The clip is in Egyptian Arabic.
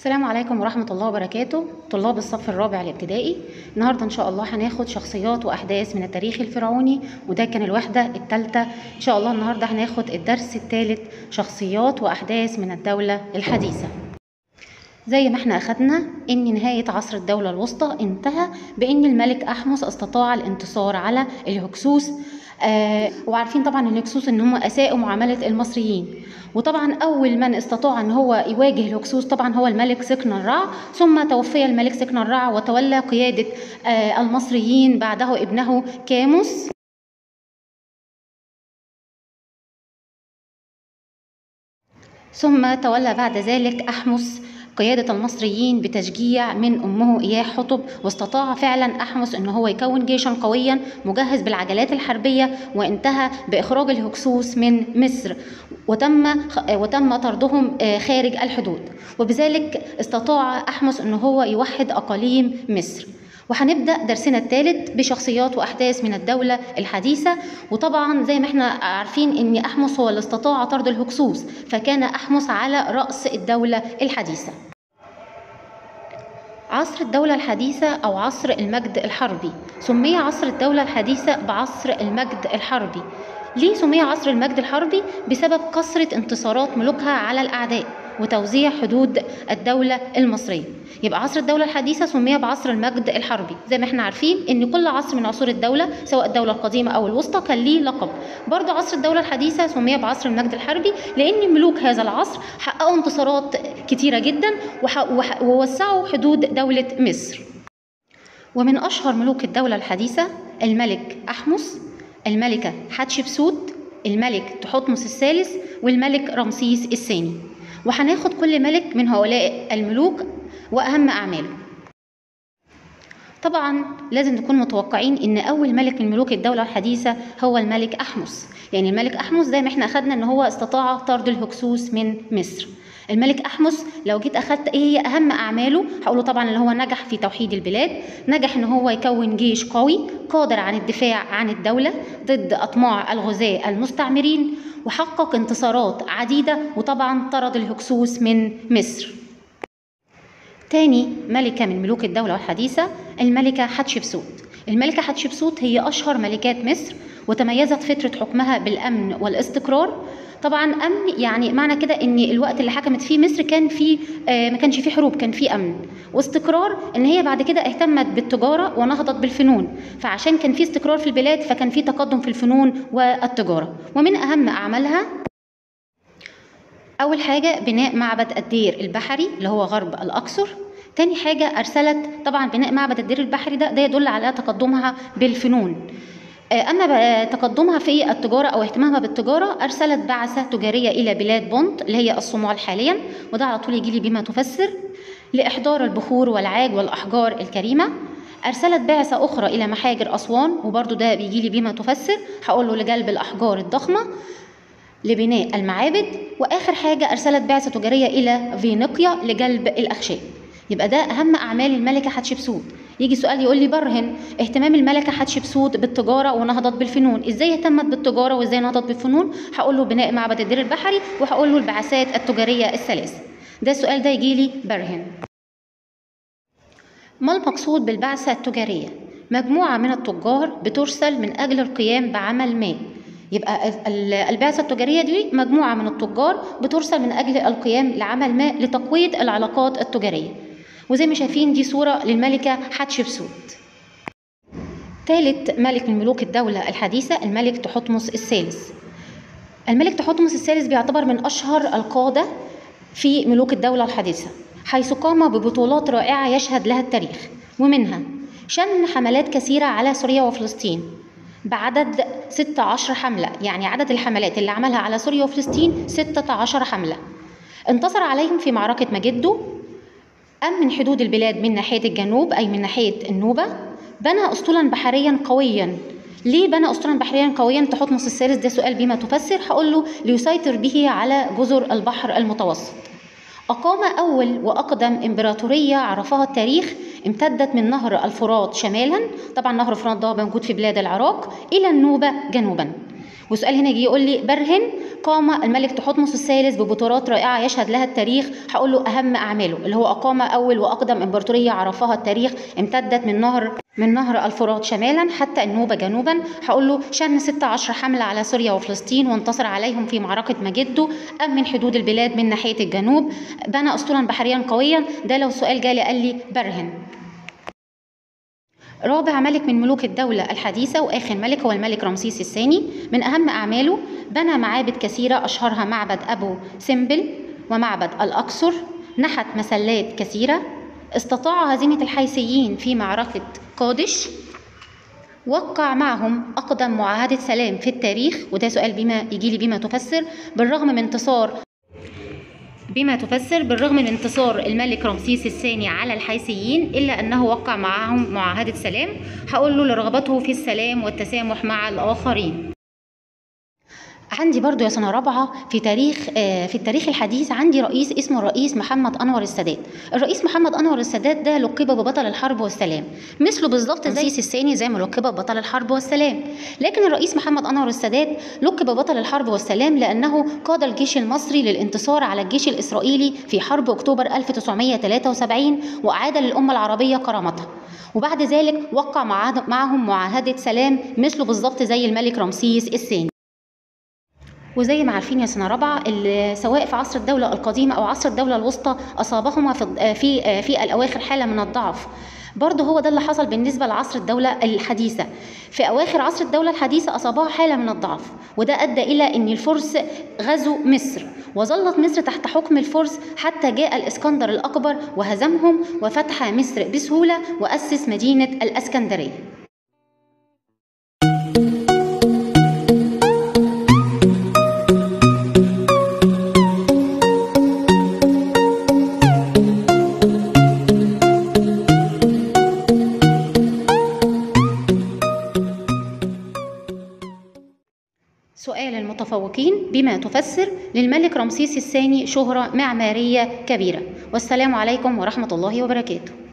السلام عليكم ورحمة الله وبركاته طلاب الصف الرابع الابتدائي النهاردة إن شاء الله هناخد شخصيات وأحداث من التاريخ الفرعوني وده كان الوحدة الثالثة إن شاء الله النهاردة هناخد الدرس الثالث شخصيات وأحداث من الدولة الحديثة زي ما احنا أخدنا إن نهاية عصر الدولة الوسطى انتهى بإن الملك أحمس استطاع الانتصار على الهكسوس آه وعارفين طبعا الهكسوس ان هم اساءوا معامله المصريين وطبعا اول من استطاع ان هو يواجه الهكسوس طبعا هو الملك سكن رع ثم توفي الملك سكن رع وتولى قياده آه المصريين بعده ابنه كاموس ثم تولى بعد ذلك أحمس قيادة المصريين بتشجيع من أمه إياه حطب واستطاع فعلا أحمس أن هو يكون جيشا قويا مجهز بالعجلات الحربية وانتهى بإخراج الهكسوس من مصر وتم وتم طردهم خارج الحدود وبذلك استطاع أحمس أن هو يوحد أقاليم مصر وهنبدا درسنا الثالث بشخصيات واحداث من الدوله الحديثه وطبعا زي ما احنا عارفين ان احمس هو اللي استطاع طرد الهكسوس فكان احمس على راس الدوله الحديثه عصر الدولة الحديثة أو عصر المجد الحربي سمي عصر الدولة الحديثة بعصر المجد الحربي ليه سمي عصر المجد الحربي؟ بسبب كثرة انتصارات ملوكها على الأعداء وتوزيع حدود الدولة المصرية يبقى عصر الدولة الحديثة سمي بعصر المجد الحربي زي ما احنا عارفين ان كل عصر من عصور الدولة سواء الدولة القديمة او الوسطى كان ليه لقب برضو عصر الدولة الحديثة سمي بعصر المجد الحربي لان ملوك هذا العصر حققوا انتصارات كتيرة جدا ووسعوا حدود دولة مصر ومن اشهر ملوك الدولة الحديثة الملك احمس الملكة حتشبسوت الملك تحتمس الثالث والملك رمسيس الثاني وهناخد كل ملك من هؤلاء الملوك واهم اعماله طبعا لازم نكون متوقعين ان اول ملك من ملوك الدوله الحديثه هو الملك احمس يعني الملك احمس زي ما احنا اخدنا ان هو استطاع طرد الهكسوس من مصر الملك احمس لو جيت اخدت ايه هي اهم اعماله هقوله طبعا ان هو نجح في توحيد البلاد نجح ان هو يكون جيش قوي قادر عن الدفاع عن الدوله ضد اطماع الغزاة المستعمرين وحقق انتصارات عديده وطبعا طرد الهكسوس من مصر تاني ملكة من ملوك الدولة الحديثة الملكة حتشبسوت الملكة حتشبسوت هي أشهر ملكات مصر وتميزت فترة حكمها بالأمن والاستقرار طبعا امن يعني معنى كده ان الوقت اللي حكمت فيه مصر كان في آه ما كانش فيه حروب كان فيه امن واستقرار ان هي بعد كده اهتمت بالتجاره ونهضت بالفنون فعشان كان في استقرار في البلاد فكان في تقدم في الفنون والتجاره ومن اهم اعمالها أول حاجة بناء معبد الدير البحري اللي هو غرب الأقصر تاني حاجة أرسلت طبعا بناء معبد الدير البحري ده ده يدل على تقدمها بالفنون أما تقدمها في التجارة أو اهتمامها بالتجارة أرسلت بعثة تجارية إلى بلاد بونت اللي هي الصومال حاليا وده على طول يجي لي بما تفسر لإحضار البخور والعاج والأحجار الكريمة أرسلت بعثة أخرى إلى محاجر أسوان وبرضو ده بيجي لي بما تفسر هقول له لجلب الأحجار الضخمة لبناء المعابد واخر حاجه ارسلت بعثه تجاريه الى فينيقيا لجلب الاخشاب يبقى ده اهم اعمال الملكه حتشبسوت يجي سؤال يقول لي برهن اهتمام الملكه حتشبسوت بالتجاره ونهضت بالفنون ازاي اهتمت بالتجاره وازاي نهضت بالفنون هقول له بناء معبد الدير البحري وهقول له البعثات التجاريه الثلاث ده السؤال ده يجي لي برهن ما المقصود بالبعثه التجاريه مجموعه من التجار بترسل من اجل القيام بعمل ما يبقى البعثة التجارية دي مجموعة من التجار بترسل من أجل القيام لعمل ما لتقوية العلاقات التجارية وزي ما شايفين دي صورة للملكة حتشبسوت ثالث ملك من ملوك الدولة الحديثة الملك تحتمس الثالث الملك تحتمس الثالث بيعتبر من أشهر القادة في ملوك الدولة الحديثة حيث قام ببطولات رائعة يشهد لها التاريخ ومنها شن حملات كثيرة على سوريا وفلسطين بعدد 16 حملة يعني عدد الحملات اللي عملها على سوريا وفلسطين 16 حملة انتصر عليهم في معركة مجدو أمن حدود البلاد من ناحية الجنوب أي من ناحية النوبة بنى أسطولا بحريا قويا ليه بنى أسطولا بحريا قويا تحتمس الثالث ده سؤال بما تفسر هقول له ليسيطر به على جزر البحر المتوسط أقام أول وأقدم إمبراطورية عرفها التاريخ امتدت من نهر الفرات شمالا طبعا نهر الفرات ده موجود في بلاد العراق إلى النوبة جنوبا وسؤال هنا يجي يقول لي برهن قام الملك تحتمس الثالث ببطولات رائعة يشهد لها التاريخ هقول له أهم أعماله اللي هو أقام أول وأقدم إمبراطورية عرفها التاريخ امتدت من نهر من نهر الفرات شمالا حتى النوبة جنوبا هقول له شن 16 حملة على سوريا وفلسطين وانتصر عليهم في معركة مجدو أمن حدود البلاد من ناحية الجنوب بنى أسطولا بحريا قويا ده لو سؤال جالي قال لي برهن رابع ملك من ملوك الدولة الحديثة وآخر ملك هو الملك رمسيس الثاني من أهم أعماله بنى معابد كثيرة أشهرها معبد أبو سمبل ومعبد الأقصر نحت مسلات كثيرة استطاع هزيمة الحيثيين في معركة قادش وقع معهم أقدم معاهدة سلام في التاريخ وده سؤال بما يجي لي بما تفسر بالرغم من انتصار بما تفسر بالرغم من انتصار الملك رمسيس الثاني على الحيثيين إلا أنه وقع معهم معاهدة سلام هقول له لرغبته في السلام والتسامح مع الآخرين عندي برضو يا سنة رابعة في تاريخ آه في التاريخ الحديث عندي رئيس اسمه الرئيس محمد أنور السادات الرئيس محمد أنور السادات ده لقب ببطل الحرب والسلام مثله بالظبط زي رمسيس الثاني زي ما لقب ببطل الحرب والسلام لكن الرئيس محمد أنور السادات لقب ببطل الحرب والسلام لأنه قاد الجيش المصري للانتصار على الجيش الإسرائيلي في حرب أكتوبر 1973 وأعاد للأمة العربية كرامتها وبعد ذلك وقع معهم معاهدة سلام مثله بالظبط زي الملك رمسيس الثاني وزي ما عارفين يا سنه رابعه سواء في عصر الدوله القديمه او عصر الدوله الوسطى اصابهما في في في الاواخر حاله من الضعف برضه هو ده اللي حصل بالنسبة لعصر الدولة الحديثة في أواخر عصر الدولة الحديثة أصابها حالة من الضعف وده أدى إلى أن الفرس غزوا مصر وظلت مصر تحت حكم الفرس حتى جاء الإسكندر الأكبر وهزمهم وفتح مصر بسهولة وأسس مدينة الأسكندرية سؤال المتفوقين بما تفسر للملك رمسيس الثاني شهرة معمارية كبيرة والسلام عليكم ورحمة الله وبركاته